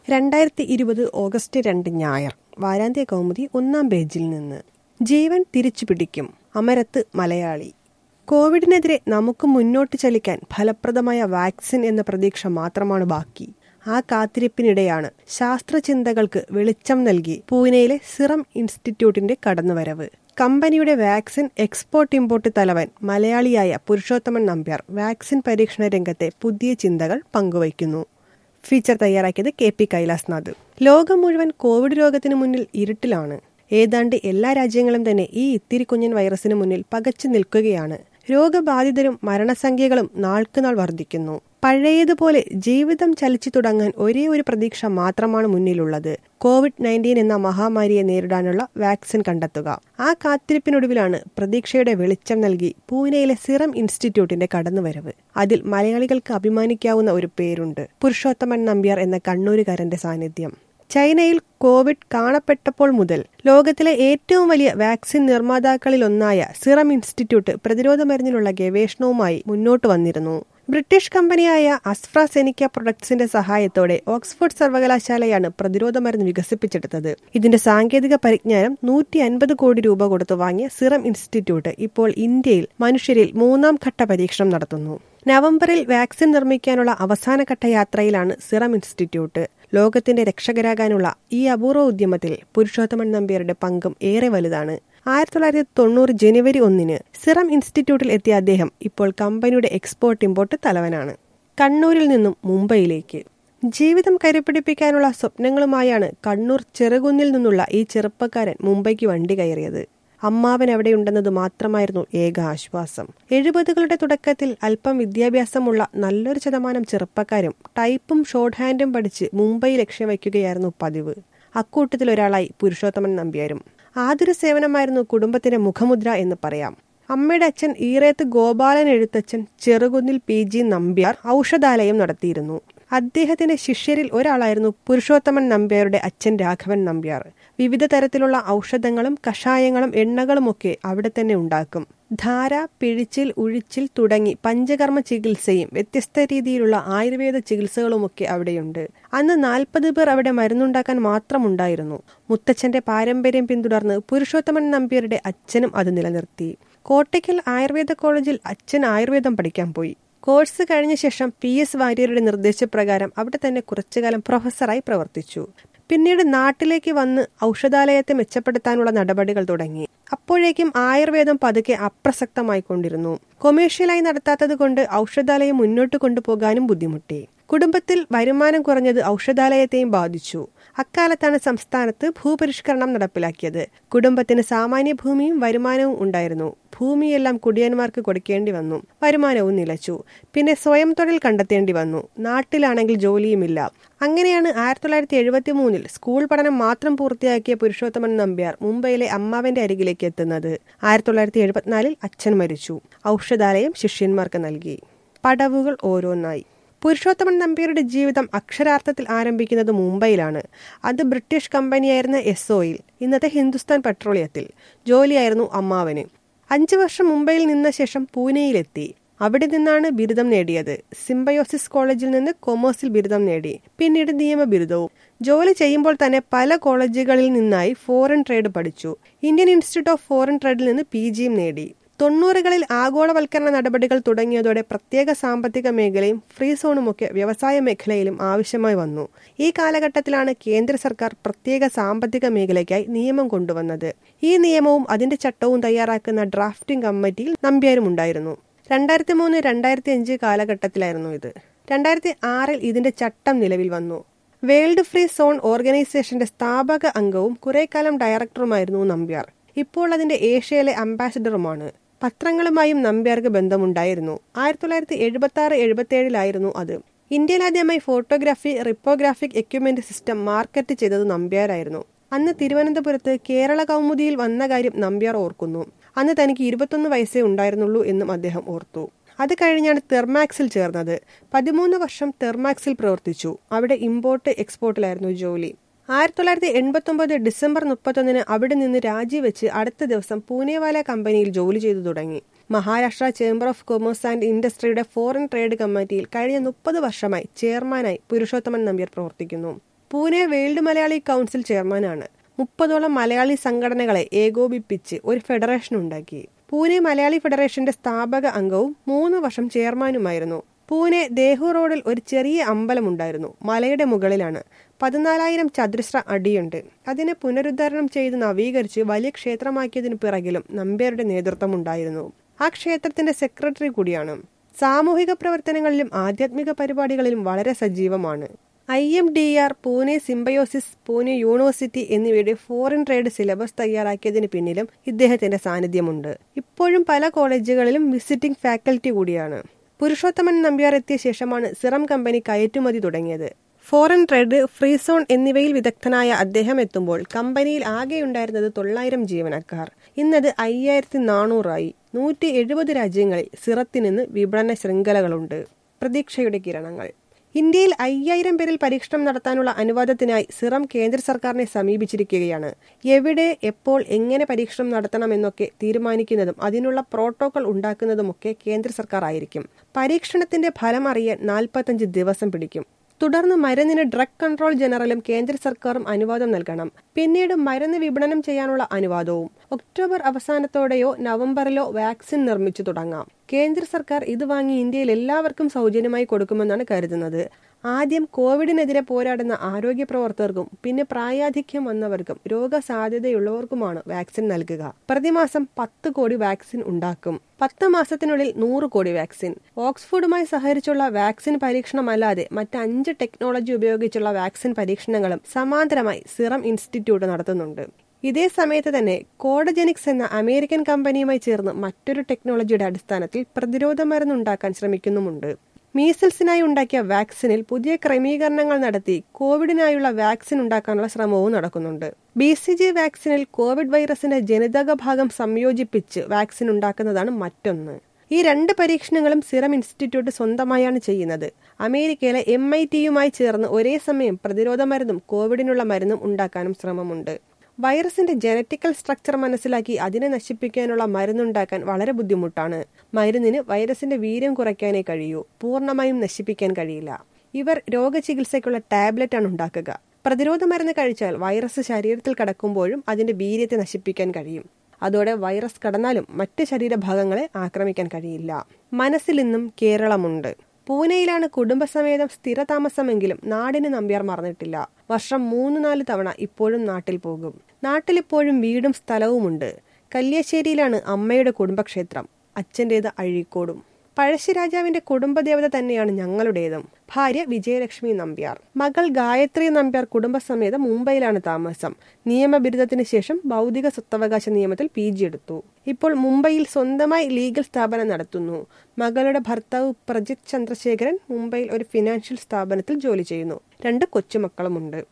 രണ്ടായിരത്തി ഇരുപത് ഓഗസ്റ്റ് രണ്ട് ഞായർ വാരാന്ത്യ കൗമുദി ഒന്നാം പേജിൽ നിന്ന് ജീവൻ തിരിച്ചു പിടിക്കും അമരത്ത് മലയാളി കോവിഡിനെതിരെ നമുക്ക് മുന്നോട്ട് ചലിക്കാൻ ഫലപ്രദമായ വാക്സിൻ എന്ന പ്രതീക്ഷ മാത്രമാണ് ബാക്കി ആ കാത്തിരിപ്പിനിടെയാണ് ശാസ്ത്രചിന്തകൾക്ക് വെളിച്ചം നൽകി പൂനെയിലെ സിറം ഇൻസ്റ്റിറ്റ്യൂട്ടിന്റെ കടന്നുവരവ് കമ്പനിയുടെ വാക്സിൻ എക്സ്പോർട്ട് ഇമ്പോർട്ട് തലവൻ മലയാളിയായ പുരുഷോത്തമൻ നമ്പ്യാർ വാക്സിൻ പരീക്ഷണ രംഗത്തെ പുതിയ ചിന്തകൾ പങ്കുവയ്ക്കുന്നു ഫീച്ചർ തയ്യാറാക്കിയത് കെ പി കൈലാസ്നാഥ് ലോകം മുഴുവൻ കോവിഡ് രോഗത്തിന് മുന്നിൽ ഇരുട്ടിലാണ് ഏതാണ്ട് എല്ലാ രാജ്യങ്ങളും തന്നെ ഈ ഇത്തിരി കുഞ്ഞൻ വൈറസിന് മുന്നിൽ പകച്ചു നിൽക്കുകയാണ് രോഗബാധിതരും മരണസംഖ്യകളും നാൾക്കുനാൾ വർദ്ധിക്കുന്നു പഴയതുപോലെ ജീവിതം ചലിച്ചു തുടങ്ങാൻ ഒരേ ഒരു പ്രതീക്ഷ മാത്രമാണ് മുന്നിലുള്ളത് കോവിഡ് നയൻറ്റീൻ എന്ന മഹാമാരിയെ നേരിടാനുള്ള വാക്സിൻ കണ്ടെത്തുക ആ കാത്തിരിപ്പിനൊടുവിലാണ് പ്രതീക്ഷയുടെ വെളിച്ചം നൽകി പൂനെയിലെ സിറം ഇൻസ്റ്റിറ്റ്യൂട്ടിന്റെ കടന്നുവരവ് അതിൽ മലയാളികൾക്ക് അഭിമാനിക്കാവുന്ന ഒരു പേരുണ്ട് പുരുഷോത്തമൻ നമ്പ്യാർ എന്ന കണ്ണൂരുകാരന്റെ സാന്നിധ്യം ചൈനയിൽ കോവിഡ് കാണപ്പെട്ടപ്പോൾ മുതൽ ലോകത്തിലെ ഏറ്റവും വലിയ വാക്സിൻ നിർമ്മാതാക്കളിലൊന്നായ സിറം ഇൻസ്റ്റിറ്റ്യൂട്ട് പ്രതിരോധ മരുന്നിനുള്ള ഗവേഷണവുമായി മുന്നോട്ട് വന്നിരുന്നു ബ്രിട്ടീഷ് കമ്പനിയായ അസ്ട്രാസെനിക്ക പ്രൊഡക്ട്സിന്റെ സഹായത്തോടെ ഓക്സ്ഫോർഡ് സർവകലാശാലയാണ് പ്രതിരോധ മരുന്ന് വികസിപ്പിച്ചെടുത്തത് ഇതിന്റെ സാങ്കേതിക പരിജ്ഞാനം നൂറ്റി അൻപത് കോടി രൂപ കൊടുത്തു വാങ്ങിയ സിറം ഇൻസ്റ്റിറ്റ്യൂട്ട് ഇപ്പോൾ ഇന്ത്യയിൽ മനുഷ്യരിൽ മൂന്നാം ഘട്ട പരീക്ഷണം നടത്തുന്നു നവംബറിൽ വാക്സിൻ നിർമ്മിക്കാനുള്ള അവസാനഘട്ട യാത്രയിലാണ് സിറം ഇൻസ്റ്റിറ്റ്യൂട്ട് ലോകത്തിന്റെ രക്ഷകരാകാനുള്ള ഈ അപൂർവ ഉദ്യമത്തിൽ പുരുഷോത്തമൻ നമ്പ്യാരുടെ പങ്കും ഏറെ വലുതാണ് ആയിരത്തി തൊള്ളായിരത്തി തൊണ്ണൂറ് ജനുവരി ഒന്നിന് സിറം ഇൻസ്റ്റിറ്റ്യൂട്ടിൽ എത്തിയ അദ്ദേഹം ഇപ്പോൾ കമ്പനിയുടെ എക്സ്പോർട്ട് ഇമ്പോർട്ട് തലവനാണ് കണ്ണൂരിൽ നിന്നും മുംബൈയിലേക്ക് ജീവിതം കരുപിടിപ്പിക്കാനുള്ള സ്വപ്നങ്ങളുമായാണ് കണ്ണൂർ ചെറുകുന്നിൽ നിന്നുള്ള ഈ ചെറുപ്പക്കാരൻ മുംബൈക്ക് വണ്ടി കയറിയത് അമ്മാവൻ അവിടെയുണ്ടെന്നത് മാത്രമായിരുന്നു ഏക ആശ്വാസം എഴുപതുകളുടെ തുടക്കത്തിൽ അല്പം വിദ്യാഭ്യാസമുള്ള നല്ലൊരു ശതമാനം ചെറുപ്പക്കാരും ടൈപ്പും ഷോർട്ട് ഹാൻഡും പഠിച്ച് മുംബൈ ലക്ഷ്യം വയ്ക്കുകയായിരുന്നു പതിവ് അക്കൂട്ടത്തിൽ ഒരാളായി പുരുഷോത്തമൻ നമ്പ്യാരും ആതുര സേവനമായിരുന്നു കുടുംബത്തിന്റെ മുഖമുദ്ര എന്ന് പറയാം അമ്മയുടെ അച്ഛൻ ഈറേത്ത് ഗോപാലൻ എഴുത്തച്ഛൻ ചെറുകുന്നിൽ പി ജി നമ്പ്യാർ ഔഷധാലയം നടത്തിയിരുന്നു അദ്ദേഹത്തിന്റെ ശിഷ്യരിൽ ഒരാളായിരുന്നു പുരുഷോത്തമൻ നമ്പ്യാരുടെ അച്ഛൻ രാഘവൻ നമ്പ്യാർ വിവിധ തരത്തിലുള്ള ഔഷധങ്ങളും കഷായങ്ങളും എണ്ണകളുമൊക്കെ അവിടെ തന്നെ ഉണ്ടാക്കും ധാര പിഴിച്ചിൽ ഉഴിച്ചിൽ തുടങ്ങി പഞ്ചകർമ്മ ചികിത്സയും വ്യത്യസ്ത രീതിയിലുള്ള ആയുർവേദ ചികിത്സകളുമൊക്കെ അവിടെയുണ്ട് അന്ന് നാൽപ്പത് പേർ അവിടെ മരുന്നുണ്ടാക്കാൻ മാത്രമുണ്ടായിരുന്നു മുത്തച്ഛന്റെ പാരമ്പര്യം പിന്തുടർന്ന് പുരുഷോത്തമൻ നമ്പ്യരുടെ അച്ഛനും അത് നിലനിർത്തി കോട്ടയ്ക്കൽ ആയുർവേദ കോളേജിൽ അച്ഛൻ ആയുർവേദം പഠിക്കാൻ പോയി കോഴ്സ് കഴിഞ്ഞ ശേഷം പി എസ് വാര്യരുടെ നിർദ്ദേശപ്രകാരം അവിടെ തന്നെ കുറച്ചുകാലം പ്രൊഫസറായി പ്രവർത്തിച്ചു പിന്നീട് നാട്ടിലേക്ക് വന്ന് ഔഷധാലയത്തെ മെച്ചപ്പെടുത്താനുള്ള നടപടികൾ തുടങ്ങി അപ്പോഴേക്കും ആയുർവേദം പതുക്കെ അപ്രസക്തമായിക്കൊണ്ടിരുന്നു കൊമേഴ്ഷ്യലായി നടത്താത്തത് കൊണ്ട് ഔഷധാലയം മുന്നോട്ട് കൊണ്ടുപോകാനും ബുദ്ധിമുട്ടി കുടുംബത്തിൽ വരുമാനം കുറഞ്ഞത് ഔഷധാലയത്തെയും ബാധിച്ചു അക്കാലത്താണ് സംസ്ഥാനത്ത് ഭൂപരിഷ്കരണം നടപ്പിലാക്കിയത് കുടുംബത്തിന് സാമാന്യ ഭൂമിയും വരുമാനവും ഉണ്ടായിരുന്നു ഭൂമിയെല്ലാം കുടിയന്മാർക്ക് കൊടുക്കേണ്ടി വന്നു വരുമാനവും നിലച്ചു പിന്നെ സ്വയം തൊഴിൽ കണ്ടെത്തേണ്ടി വന്നു നാട്ടിലാണെങ്കിൽ ജോലിയുമില്ല അങ്ങനെയാണ് ആയിരത്തി തൊള്ളായിരത്തി എഴുപത്തി മൂന്നിൽ സ്കൂൾ പഠനം മാത്രം പൂർത്തിയാക്കിയ പുരുഷോത്തമൻ നമ്പ്യാർ മുംബൈയിലെ അമ്മാവന്റെ അരികിലേക്ക് എത്തുന്നത് ആയിരത്തി തൊള്ളായിരത്തി എഴുപത്തിനാലിൽ അച്ഛൻ മരിച്ചു ഔഷധാലയം ശിഷ്യന്മാർക്ക് നൽകി പടവുകൾ ഓരോന്നായി പുരുഷോത്തമൻ നമ്പ്യാരുടെ ജീവിതം അക്ഷരാർത്ഥത്തിൽ ആരംഭിക്കുന്നത് മുംബൈയിലാണ് അത് ബ്രിട്ടീഷ് കമ്പനിയായിരുന്ന എസ്ഒയിൽ ഇന്നത്തെ ഹിന്ദുസ്ഥാൻ പെട്രോളിയത്തിൽ ജോലിയായിരുന്നു അമ്മാവന് അഞ്ചു വർഷം മുംബൈയിൽ നിന്ന ശേഷം പൂനെയിലെത്തി അവിടെ നിന്നാണ് ബിരുദം നേടിയത് സിംബയോസിസ് കോളേജിൽ നിന്ന് കൊമേഴ്സിൽ ബിരുദം നേടി പിന്നീട് നിയമ ബിരുദവും ജോലി ചെയ്യുമ്പോൾ തന്നെ പല കോളേജുകളിൽ നിന്നായി ഫോറിൻ ട്രേഡ് പഠിച്ചു ഇന്ത്യൻ ഇൻസ്റ്റിറ്റ്യൂട്ട് ഓഫ് ഫോറിൻ ട്രേഡിൽ നിന്ന് പി ജിയും നേടി തൊണ്ണൂറുകളിൽ ആഗോളവൽക്കരണ നടപടികൾ തുടങ്ങിയതോടെ പ്രത്യേക സാമ്പത്തിക മേഖലയും ഫ്രീ സോണുമൊക്കെ വ്യവസായ മേഖലയിലും ആവശ്യമായി വന്നു ഈ കാലഘട്ടത്തിലാണ് കേന്ദ്ര സർക്കാർ പ്രത്യേക സാമ്പത്തിക മേഖലയ്ക്കായി നിയമം കൊണ്ടുവന്നത് ഈ നിയമവും അതിന്റെ ചട്ടവും തയ്യാറാക്കുന്ന ഡ്രാഫ്റ്റിംഗ് കമ്മിറ്റിയിൽ നമ്പ്യാരും ഉണ്ടായിരുന്നു രണ്ടായിരത്തി മൂന്ന് രണ്ടായിരത്തി അഞ്ച് കാലഘട്ടത്തിലായിരുന്നു ഇത് രണ്ടായിരത്തി ആറിൽ ഇതിന്റെ ചട്ടം നിലവിൽ വന്നു വേൾഡ് ഫ്രീ സോൺ ഓർഗനൈസേഷന്റെ സ്ഥാപക അംഗവും കുറെ കാലം ഡയറക്ടറുമായിരുന്നു നമ്പ്യാർ ഇപ്പോൾ അതിന്റെ ഏഷ്യയിലെ അംബാസിഡറുമാണ് പത്രങ്ങളുമായും നമ്പ്യാർക്ക് ബന്ധമുണ്ടായിരുന്നു ആയിരത്തി തൊള്ളായിരത്തി എഴുപത്തി ആറ് എഴുപത്തി ഏഴിലായിരുന്നു അത് ഇന്ത്യയിൽ ആദ്യമായി photography reprographic equipment system market ചെയ്തത് നമ്പ്യാരായിരുന്നു അന്ന് തിരുവനന്തപുരത്ത് കേരള കൗമുദിയിൽ വന്ന കാര്യം നമ്പ്യാർ ഓർക്കുന്നു അന്ന് തനിക്ക് ഇരുപത്തൊന്ന് വയസ്സേ ഉണ്ടായിരുന്നുള്ളൂ എന്നും അദ്ദേഹം ഓർത്തു അത് കഴിഞ്ഞാണ് തെർമാക്സിൽ ചേർന്നത് പതിമൂന്ന് വർഷം തെർമാക്സിൽ പ്രവർത്തിച്ചു അവിടെ ഇമ്പോർട്ട് എക്സ്പോർട്ടിലായിരുന്നു ജോലി ആയിരത്തി തൊള്ളായിരത്തി എൺപത്തി ഒമ്പത് ഡിസംബർ മുപ്പത്തൊന്നിന് അവിടെ നിന്ന് രാജിവെച്ച് അടുത്ത ദിവസം പൂനെവാല കമ്പനിയിൽ ജോലി ചെയ്തു തുടങ്ങി Maharashtra chamber of commerce and ഇൻഡസ്ട്രിയുടെ ഫോറിൻ ട്രേഡ് കമ്മിറ്റിയിൽ കഴിഞ്ഞ മുപ്പത് വർഷമായി ചെയർമാനായി പുരുഷോത്തമൻ നമ്പ്യാർ പ്രവർത്തിക്കുന്നു പൂനെ വേൾഡ് മലയാളി കൗൺസിൽ ചെയർമാനാണ് മുപ്പതോളം മലയാളി സംഘടനകളെ ഏകോപിപ്പിച്ച് ഒരു ഫെഡറേഷൻ ഉണ്ടാക്കി പൂനെ മലയാളി ഫെഡറേഷന്റെ സ്ഥാപക അംഗവും മൂന്ന് വർഷം ചെയർമാനുമായിരുന്നു പൂനെ ദേഹു റോഡിൽ ഒരു ചെറിയ അമ്പലമുണ്ടായിരുന്നു മലയുടെ മുകളിലാണ് പതിനാലായിരം ചതുരശ്ര അടിയുണ്ട് അതിനെ പുനരുദ്ധാരണം ചെയ്ത് നവീകരിച്ച് വലിയ ക്ഷേത്രമാക്കിയതിനു പിറകിലും നമ്പ്യാരുടെ നേതൃത്വമുണ്ടായിരുന്നു ആ ക്ഷേത്രത്തിന്റെ സെക്രട്ടറി കൂടിയാണ് സാമൂഹിക പ്രവർത്തനങ്ങളിലും ആധ്യാത്മിക പരിപാടികളിലും വളരെ സജീവമാണ് I M D R Pune Symbiosis Pune university എന്നിവയുടെ ഫോറിൻ ട്രേഡ് സിലബസ് തയ്യാറാക്കിയതിന് പിന്നിലും ഇദ്ദേഹത്തിന്റെ സാന്നിധ്യമുണ്ട് ഇപ്പോഴും പല കോളേജുകളിലും വിസിറ്റിംഗ് ഫാക്കൽറ്റി കൂടിയാണ് പുരുഷോത്തമൻ നമ്പ്യാർ എത്തിയ ശേഷമാണ് സിറം കമ്പനി കയറ്റുമതി തുടങ്ങിയത് ഫോറിൻ ട്രേഡ് ഫ്രീ സോൺ എന്നിവയിൽ വിദഗ്ധനായ അദ്ദേഹം എത്തുമ്പോൾ കമ്പനിയിൽ ആകെയുണ്ടായിരുന്നത് തൊള്ളായിരം ജീവനക്കാർ ഇന്നത് അയ്യായിരത്തി നാനൂറായി നൂറ്റി എഴുപത് രാജ്യങ്ങളിൽ സിറത്തിനിന്ന് വിപണന ശൃംഖലകളുണ്ട് പ്രതീക്ഷയുടെ കിരണങ്ങൾ ഇന്ത്യയിൽ അയ്യായിരം പേരിൽ പരീക്ഷണം നടത്താനുള്ള അനുവാദത്തിനായി സിറം കേന്ദ്ര സർക്കാരിനെ സമീപിച്ചിരിക്കുകയാണ് എവിടെ എപ്പോൾ എങ്ങനെ പരീക്ഷണം നടത്തണമെന്നൊക്കെ തീരുമാനിക്കുന്നതും അതിനുള്ള പ്രോട്ടോകോൾ ഉണ്ടാക്കുന്നതുമൊക്കെ കേന്ദ്ര സർക്കാർ ആയിരിക്കും പരീക്ഷണത്തിന്റെ ഫലം അറിയാൻ നാൽപ്പത്തഞ്ച് ദിവസം പിടിക്കും തുടർന്ന് മരുന്നിന് ഡ്രഗ് കൺട്രോൾ ജനറലും കേന്ദ്ര സർക്കാരും അനുവാദം നൽകണം പിന്നീട് മരുന്ന് വിപണനം ചെയ്യാനുള്ള അനുവാദവും ഒക്ടോബർ അവസാനത്തോടെയോ നവംബറിലോ വാക്സിൻ നിർമ്മിച്ചു തുടങ്ങാം കേന്ദ്ര സർക്കാർ ഇത് വാങ്ങി ഇന്ത്യയിൽ എല്ലാവർക്കും സൗജന്യമായി കൊടുക്കുമെന്നാണ് കരുതുന്നത് ആദ്യം കോവിഡിനെതിരെ പോരാടുന്ന ആരോഗ്യ പ്രവർത്തകർക്കും പിന്നെ പ്രായാധിക്യം വന്നവർക്കും രോഗസാധ്യതയുള്ളവർക്കുമാണ് വാക്സിൻ നൽകുക പ്രതിമാസം പത്ത് കോടി വാക്സിൻ ഉണ്ടാക്കും പത്ത് മാസത്തിനുള്ളിൽ നൂറ് കോടി വാക്സിൻ ഓക്സ്ഫോർഡുമായി സഹകരിച്ചുള്ള വാക്സിൻ പരീക്ഷണമല്ലാതെ മറ്റ് അഞ്ച് ടെക്നോളജി ഉപയോഗിച്ചുള്ള വാക്സിൻ പരീക്ഷണങ്ങളും സമാന്തരമായി സിറം ഇൻസ്റ്റിറ്റ്യൂട്ട് നടത്തുന്നുണ്ട് ഇതേ സമയത്ത് തന്നെ കോഡജെനിക്സ് എന്ന അമേരിക്കൻ കമ്പനിയുമായി ചേർന്ന് മറ്റൊരു ടെക്നോളജിയുടെ അടിസ്ഥാനത്തിൽ പ്രതിരോധ മരുന്നുണ്ടാക്കാൻ ശ്രമിക്കുന്നുമുണ്ട് മീസിൽസിനായി ഉണ്ടാക്കിയ വാക്സിനിൽ പുതിയ ക്രമീകരണങ്ങൾ നടത്തി കോവിഡിനായുള്ള വാക്സിൻ ഉണ്ടാക്കാനുള്ള ശ്രമവും നടക്കുന്നുണ്ട് ബി സി ജി വാക്സിനിൽ കോവിഡ് വൈറസിന്റെ ജനിതക ഭാഗം സംയോജിപ്പിച്ച് വാക്സിൻ ഉണ്ടാക്കുന്നതാണ് മറ്റൊന്ന് ഈ രണ്ട് പരീക്ഷണങ്ങളും സിറം ഇൻസ്റ്റിറ്റ്യൂട്ട് സ്വന്തമായാണ് ചെയ്യുന്നത് അമേരിക്കയിലെ എം ഐ ടിയുമായി ചേർന്ന് ഒരേ സമയം പ്രതിരോധ മരുന്നും കോവിഡിനുള്ള മരുന്നും ഉണ്ടാക്കാനും ശ്രമമുണ്ട് വൈറസിന്റെ ജനറ്റിക്കൽ സ്ട്രക്ചർ മനസ്സിലാക്കി അതിനെ നശിപ്പിക്കാനുള്ള മരുന്നുണ്ടാക്കാൻ വളരെ ബുദ്ധിമുട്ടാണ് മരുന്നിന് വൈറസിന്റെ വീര്യം കുറയ്ക്കാനേ കഴിയൂ പൂർണ്ണമായും നശിപ്പിക്കാൻ കഴിയില്ല ഇവർ രോഗചികിത്സയ്ക്കുള്ള ടാബ്ലറ്റ് ആണ് ഉണ്ടാക്കുക പ്രതിരോധ മരുന്ന് കഴിച്ചാൽ വൈറസ് ശരീരത്തിൽ കടക്കുമ്പോഴും അതിന്റെ വീര്യത്തെ നശിപ്പിക്കാൻ കഴിയും അതോടെ വൈറസ് കടന്നാലും മറ്റ് ശരീരഭാഗങ്ങളെ ആക്രമിക്കാൻ കഴിയില്ല മനസ്സിൽ ഇന്നും കേരളമുണ്ട് പൂനെയിലാണ് കുടുംബസമേതം സ്ഥിരതാമസമെങ്കിലും നാടിന് നമ്പ്യാർ മറന്നിട്ടില്ല വർഷം മൂന്ന് നാല് തവണ ഇപ്പോഴും നാട്ടിൽ പോകും നാട്ടിലിപ്പോഴും വീടും സ്ഥലവുമുണ്ട് കല്യാശ്ശേരിയിലാണ് അമ്മയുടെ കുടുംബക്ഷേത്രം അച്ഛൻ്റേത് അഴീക്കോടും പഴശ്ശിരാജാവിന്റെ കുടുംബദേവത തന്നെയാണ് ഞങ്ങളുടേതും ഭാര്യ വിജയലക്ഷ്മി നമ്പ്യാർ മകൾ ഗായത്രി നമ്പ്യാർ കുടുംബസമേതം മുംബൈയിലാണ് താമസം നിയമബിരുദത്തിന് ശേഷം ഭൗതിക സ്വത്തവകാശ നിയമത്തിൽ പി ജി എടുത്തു ഇപ്പോൾ മുംബൈയിൽ സ്വന്തമായി ലീഗൽ സ്ഥാപനം നടത്തുന്നു മകളുടെ ഭർത്താവ് പ്രജിത് ചന്ദ്രശേഖരൻ മുംബൈയിൽ ഒരു ഫിനാൻഷ്യൽ സ്ഥാപനത്തിൽ ജോലി ചെയ്യുന്നു രണ്ട് കൊച്ചുമക്കളുമുണ്ട്